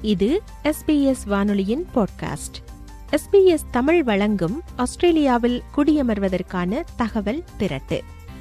இது எஸ்பிஎஸ் வானொலியின் podcast SBS Tamil வழங்கும் ஆஸ்திரேலியாவில் குடியமர்வதற்கான தகவல் திரட்டு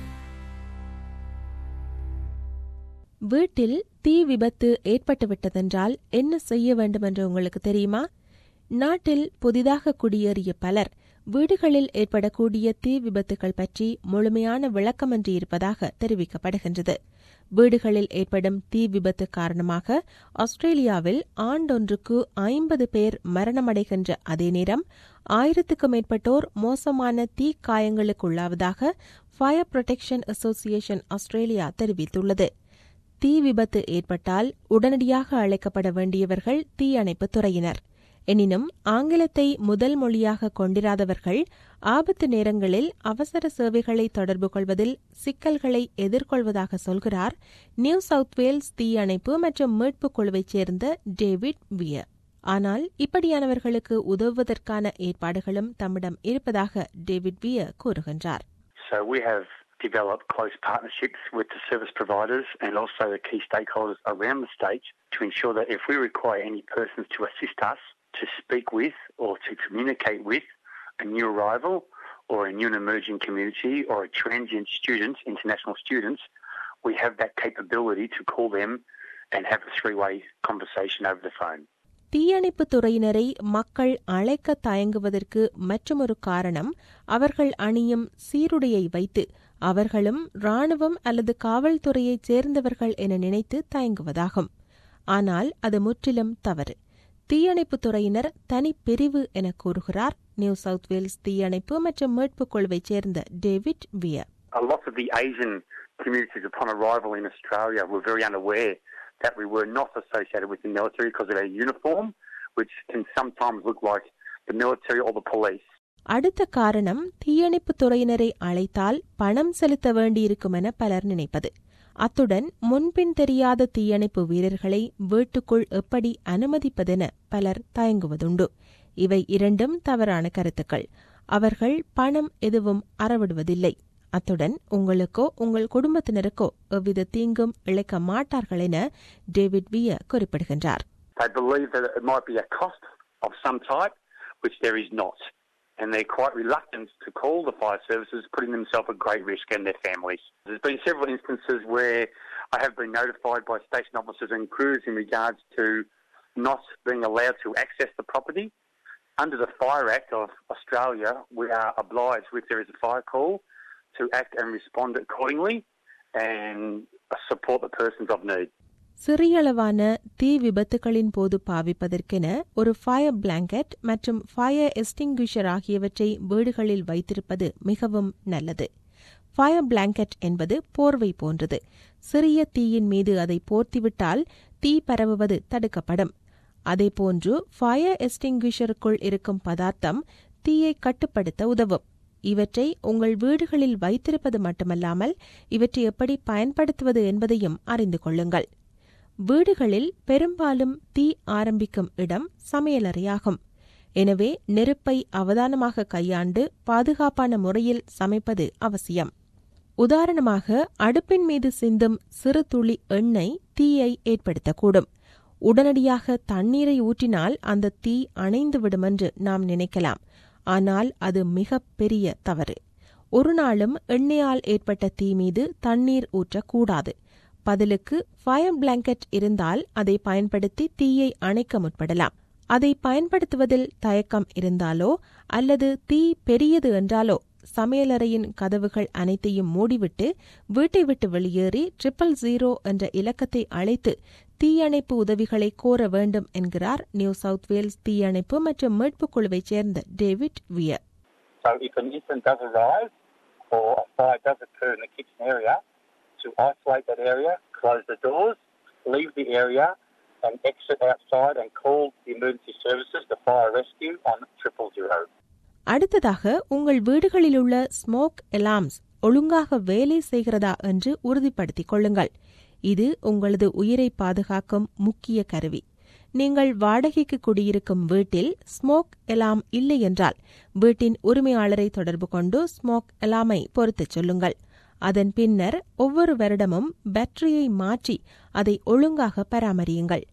வீட்டில் தீ விபத்து ஏற்பட்டுவிட்டதென்றால் என்ன செய்ய வேண்டும் என்று உங்களுக்கு தெரியுமா நாட்டில் புதிதாக குடியேறிய பலர் வீடுகளில் ஏற்படக்கூடிய தீ விபத்துகள் பற்றி முழுமையான விளக்கமின்றி இருப்பதாக தெரிவிக்கப்படுகின்றது வீடுகளில் ஏற்படும் தீ விபத்து காரணமாக ஆஸ்திரேலியாவில் ஆண்டொன்றுக்கு ஐம்பது பேர் மரணமடைகின்ற அதே நேரம் ஆயிரத்துக்கும் மேற்பட்டோர் மோசமான தீ காயங்களுக்குள்ளாவதாக ஃபயர் புரொடெக்ஷன் அசோசியேஷன் ஆஸ்திரேலியா தெரிவித்துள்ளது தீ விபத்து ஏற்பட்டால் உடனடியாக அழைக்கப்பட வேண்டியவர்கள் தீயணைப்புத் துறையினர் எனினும் ஆங்கிலத்தை முதல் மொழியாக கொண்டிராதவர்கள் ஆபத்து நேரங்களில் அவசர சேவைகளை தொடர்பு கொள்வதில் சிக்கல்களை எதிர்கொள்வதாக சொல்கிறார் நியூ சவுத் வேல்ஸ் தீயணைப்பு மற்றும் மீட்புக் குழுவைச் சேர்ந்த டேவிட் வியர் ஆனால் இப்படியானவர்களுக்கு உதவுவதற்கான ஏற்பாடுகளும் தம்மிடம் இருப்பதாக டேவிட் வியர் கூறுகின்றார் So we have developed close partnerships with the service providers and also the key stakeholders around the state to ensure that if we require any persons to assist us to speak with or to communicate with a new arrival or a new and emerging community or a transient student, international students, we have that capability to call them and have a three-way conversation over the phone. தீயணைப்புத் துறையினரை மக்கள் அழைக்க தயங்குவதற்கு மற்றொரு காரணம் அவர்கள் அணியும் சீருடையை வைத்து அவர்களும் ராணுவம் அல்லது காவல்துறையைச் சேர்ந்தவர்கள் என நினைத்து தயங்குவதாகும் ஆனால் அது முற்றிலும் தவறு தீயணைப்புத் துறையினர் தனி பிரிவு என கூறுகிறார் நியூ சவுத் வேல்ஸ் தீயணைப்பு மற்றும் மீட்புக் குழுவைச் சேர்ந்த David Weir A lot of the Asian communities upon arrival in Australia were very unaware that we were not associated with the military because of our uniform, which can sometimes look like the military or the police. அடுத்த காரணம் தீயணைப்புத் துறையினரை அழைத்தால் பணம் செலுத்த வேண்டியிருக்கும் என பலர் நினைப்பது அத்துடன் முன்பின் தெரியாத தீயணைப்பு வீரர்களை வீட்டுக்குள் எப்படி அனுமதிப்பதென பலர் தயங்குவதுண்டு இவை இரண்டும் தவறான கருத்துக்கள் அவர்கள் பணம் எதுவும் அறவிடுவதில்லை அத்துடன் உங்களுக்கோ உங்கள் குடும்பத்தினருக்கோ எவ்வித தீங்கும் இழைக்க மாட்டார்கள் என டேவிட் விய குறிப்பிடுகின்றார் They believe that it might be a cost of some type, which there is not. And they're quite reluctant to call the fire services, putting themselves at great risk and their families. There's been several instances where I have been notified by station officers and crews in regards to not being allowed to access the property. Under the Fire Act of Australia, we are obliged, if there is a fire call, to act and respond accordingly and support the persons of need. சிறியளவான தீ விபத்துகளின் போது பாவிப்பதற்கென ஒரு fire blanket மற்றும் fire extinguisher ஆகியவற்றை வீடுகளில் வைத்திருப்பது மிகவும் நல்லது ஃபயர் பிளாங்கெட் என்பது போர்வை போன்றது சிறிய தீயின் மீது அதை போர்த்திவிட்டால் தீ பரவுவது தடுக்கப்படும் அதேபோன்று ஃபயர் எஸ்டிங்விஷருக்குள் இருக்கும் பதார்த்தம் தீயை கட்டுப்படுத்த உதவும் இவற்றை உங்கள் வீடுகளில் வைத்திருப்பது மட்டுமல்லாமல் இவற்றை எப்படி பயன்படுத்துவது என்பதையும் அறிந்து கொள்ளுங்கள் வீடுகளில் பெரும்பாலும் தீ ஆரம்பிக்கும் இடம் சமையலறையாகும் எனவே நெருப்பை அவதானமாக கையாண்டு பாதுகாப்பான முறையில் சமைப்பது அவசியம் உதாரணமாக அடுப்பின் மீது சிந்தும் சிறு துளி எண்ணெய் தீயை ஏற்படுத்தக்கூடும் உடனடியாக தண்ணீரை ஊற்றினால் அந்த தீ அணைந்துவிடும் என்று நாம் நினைக்கலாம் ஆனால் அது மிக பெரிய தவறு ஒரு நாளும் எண்ணெயால் ஏற்பட்ட தீ மீது தண்ணீர் ஊற்றக்கூடாது பதிலுக்கு ஃபயர் பிளாங்கெட் இருந்தால் அதை பயன்படுத்தி தீயை அணைக்க முற்படலாம் அதை பயன்படுத்துவதில் தயக்கம் இருந்தாலோ அல்லது தீ பெரியது என்றாலோ சமையலறையின் கதவுகள் அனைத்தையும் மூடிவிட்டு வீட்டை விட்டு வெளியேறி ட்ரிபிள் ஜீரோ என்ற இலக்கத்தை அழைத்து தீயணைப்பு உதவிகளை கோர வேண்டும் என்கிறார் நியூ சவுத் வேல்ஸ் தீயணைப்பு மற்றும் மீட்புக் குழுவைச் சேர்ந்த David Weir So if an incident does arise or a fire does occur in the kitchen area, to isolate that area, close the doors, leave the area and exit outside and call the emergency services, the fire rescue on triple zero. அடுத்ததாக உங்கள் வீடுகளிலுள்ள smoke alarms ஒழுங்காக வேலை செய்கிறதா என்று உறுதிப்படுத்திக் கொள்ளுங்கள் இது உங்களது உயிரை பாதுகாக்கும் முக்கிய கருவி நீங்கள் வாடகைக்கு குடியிருக்கும் வீட்டில் ஸ்மோக் அலாம் இல்லை என்றால் வீட்டின் உரிமையாளரை தொடர்பு கொண்டு ஸ்மோக் அலாமை பொருத்தச் சொல்லுங்கள் அதன் பின்னர் ஒவ்வொரு வருடமும் பேட்டரியை மாற்றி அதை ஒழுங்காக பராமரியுங்கள்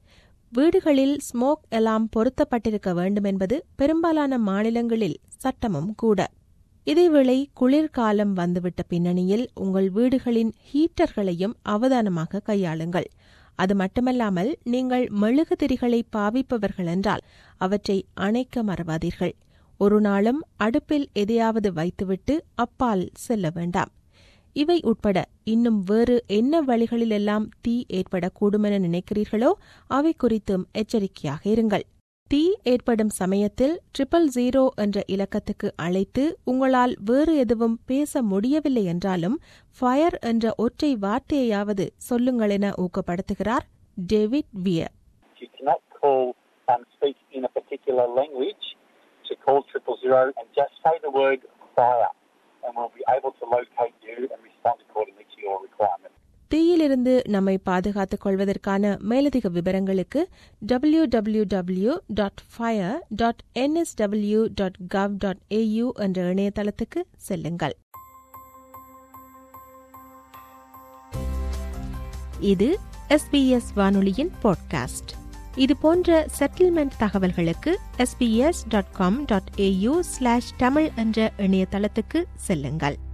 வீடுகளில் ஸ்மோக் அலாம் பொருத்தப்பட்டிருக்க வேண்டும் என்பது பெரும்பாலான மாநிலங்களில் சட்டமும் கூட இதேவேளை குளிர்காலம் வந்துவிட்ட பின்னணியில் உங்கள் வீடுகளின் ஹீட்டர்களையும் அவதானமாக கையாளுங்கள் அது மட்டுமல்லாமல் நீங்கள் மெழுகுதிரிகளை பாவிப்பவர்கள் என்றால் அவற்றை அணைக்க மறவாதீர்கள் ஒரு நாளும் அடுப்பில் எதையாவது வைத்துவிட்டு அப்பால் செல்ல வேண்டாம் இவை உட்பட இன்னும் வேறு என்ன வழிகளிலெல்லாம் தீ ஏற்படக்கூடுமென நினைக்கிறீர்களோ அவை குறித்தும் எச்சரிக்கையாக இருங்கள் தீ ஏற்படும் சமயத்தில் ட்ரிபிள் ஜீரோ என்ற இலக்கத்துக்கு அழைத்து உங்களால் வேறு எதுவும் பேச முடியவில்லை என்றாலும் ஃபயர் என்ற ஒற்றை வார்த்தையாவது சொல்லுங்கள் என ஊக்கப்படுத்துகிறார் David Weir you cannot call um, speak in a particular language to call triple zero and just say the word fire and we'll be able to locate you and respond accordingly to your requirement. தீயிலிருந்து நம்மை பாதுகாத்துக் கொள்வதற்கான மேலதிக விவரங்களுக்கு W W W dot fire dot NSW dot gov dot AU என்ற இணையதளத்துக்கு செல்லுங்கள் இது எஸ்பிஎஸ் வானொலியின் பாட்காஸ்ட் இது போன்ற செட்டில்மெண்ட் தகவல்களுக்கு SBS dot com dot AU slash Tamil என்ற இணையதளத்துக்கு செல்லுங்கள்